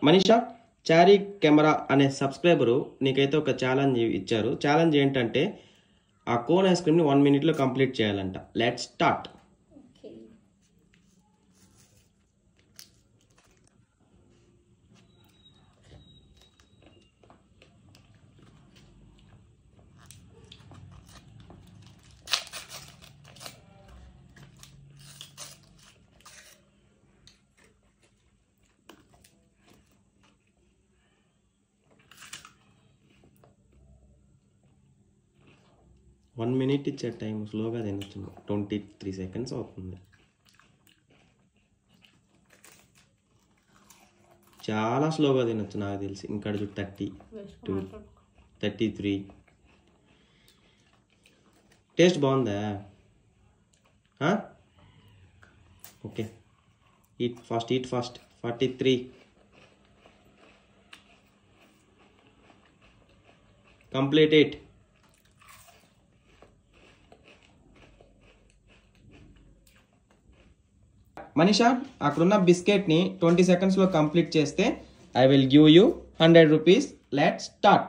Manisha Chari camera అనే subscriber నీకైతే ఒక ఛాలెంజ్ ఇచ్చారు ఛాలెంజ్ ఏంటంటే ఆ కోన్ ఐస్ క్రీమ్ని వన్ మినిట్లో కంప్లీట్ చేయాలంట let start okay one minute ఇచ్చే టైం స్లోగా తినొచ్చు ట్వంటీ త్రీ సెకండ్స్ అవుతుంది చాలా స్లోగా తినొచ్చు నాకు తెలిసి ఇంకా thirty two thirty three taste బాగుందా ఆ? Okay eat fast eat fast forty three complete it Manisha అక్కడున్న బిస్కెట్ని ట్వంటీ సెకండ్స్లో కంప్లీట్ చేస్తే I will give you hundred rupees let start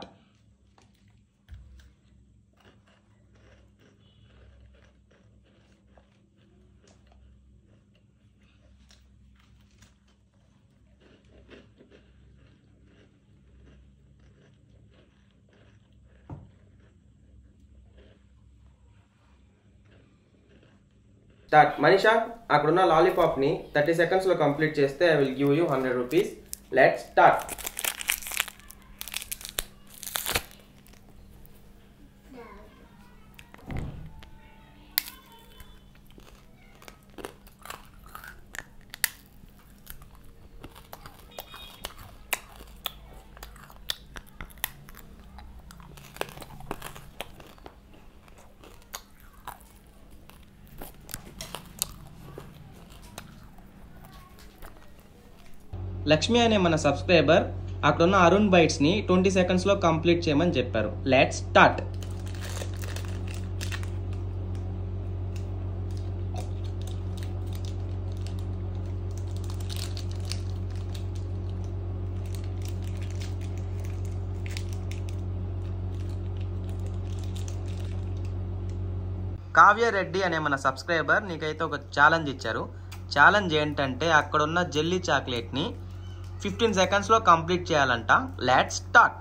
start Manisha అక్కడున్న లాలీపాప్ని థర్టీ సెకండ్స్లో కంప్లీట్ చేస్తే I will give you hundred rupees let start Lakshmi అనే మన సబ్స్క్రైబర్ అక్కడున్న అరుణ్ బైట్స్ని ట్వంటీ సెకండ్స్లో కంప్లీట్ చేయమని చెప్పారు లెట్ స్టార్ట్ కావ్య రెడ్డి అనే మన సబ్స్క్రైబర్ నీకైతే ఒక ఛాలెంజ్ ఇచ్చారు ఛాలెంజ్ ఏంటంటే అక్కడున్న జెల్లీ చాక్లెట్ని ఫిఫ్టీన్ సెకండ్స్లో కంప్లీట్ చేయాలంట లెట్ స్టార్ట్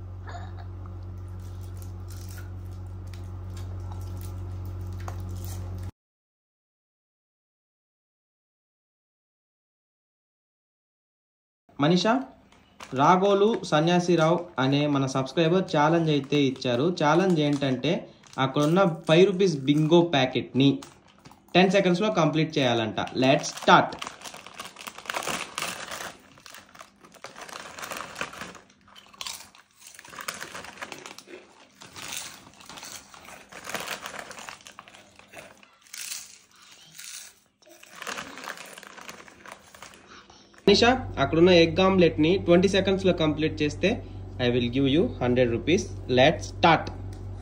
మనీషా రాగోలు సన్యాసిరావు అనే మన సబ్స్క్రైబర్ ఛాలెంజ్ అయితే ఇచ్చారు ఛాలెంజ్ ఏంటంటే అక్కడున్న ఫైవ్ రూపీస్ బింగో ప్యాకెట్ని టెన్ సెకండ్స్లో కంప్లీట్ చేయాలంట లెట్ స్టార్ట్ నిషా అక్కడున్న ఎగ్ ఆమ్లెట్ని ట్వంటీ సెకండ్స్లో కంప్లీట్ చేస్తే I will give you hundred rupees let start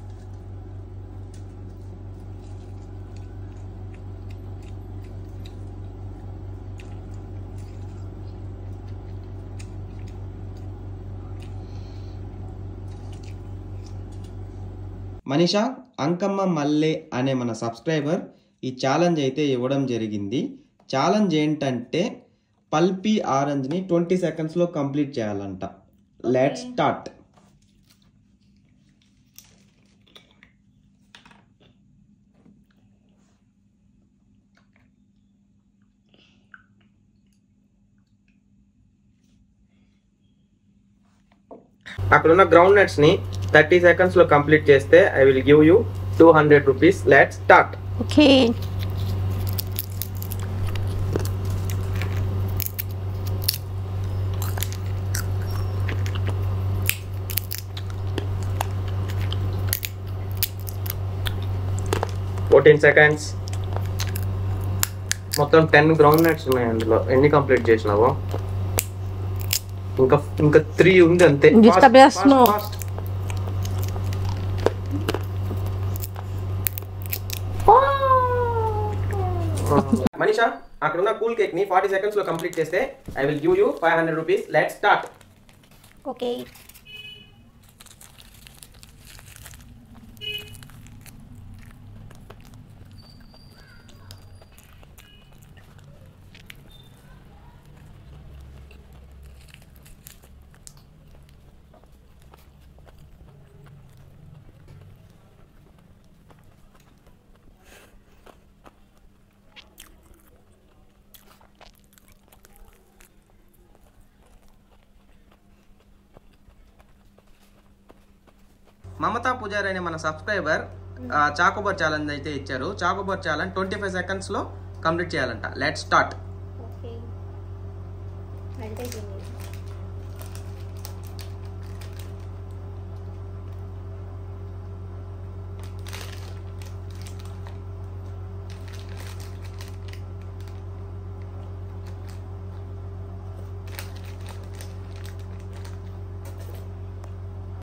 Manisha Ankamma Malle అనే మన సబ్స్క్రైబర్ ఈ ఛాలెంజ్ అయితే ఇవ్వడం జరిగింది ఛాలెంజ్ ఏంటంటే పల్పీ ఆరెంజ్ని ట్వంటీ సెకండ్స్లో కంప్లీట్ చేయాలంట లెట్ స్టార్ట్ అక్కడున్న గ్రౌండ్ నట్స్ ని థర్టీ సెకండ్స్ లో కంప్లీట్ చేస్తే I will give you two hundred rupees let start okay fourteen seconds మొత్తం టెన్ గ్రౌండ్ నట్స్ ఉన్నాయి అందులో ఎన్ని కంప్లీట్ చేసినావు ఇంకా ఇంకా త్రీ ఉంది అంతే Disturb Fast, చేస్తున్నావు. fast, fast. మనీషా అక్కడ ఉన్న కూల్ కేక్ ని ఫార్టీ సెకండ్స్ లో కంప్లీట్ చేస్తే I will give you five hundred rupees let start okay Mamata Pujari అనే మన సబ్స్క్రైబర్ చాకోబార్ ఛాలెంజ్ అయితే ఇచ్చారు chocobar challenge twenty five seconds లో కంప్లీట్ చేయాలంట లెట్ స్టార్ట్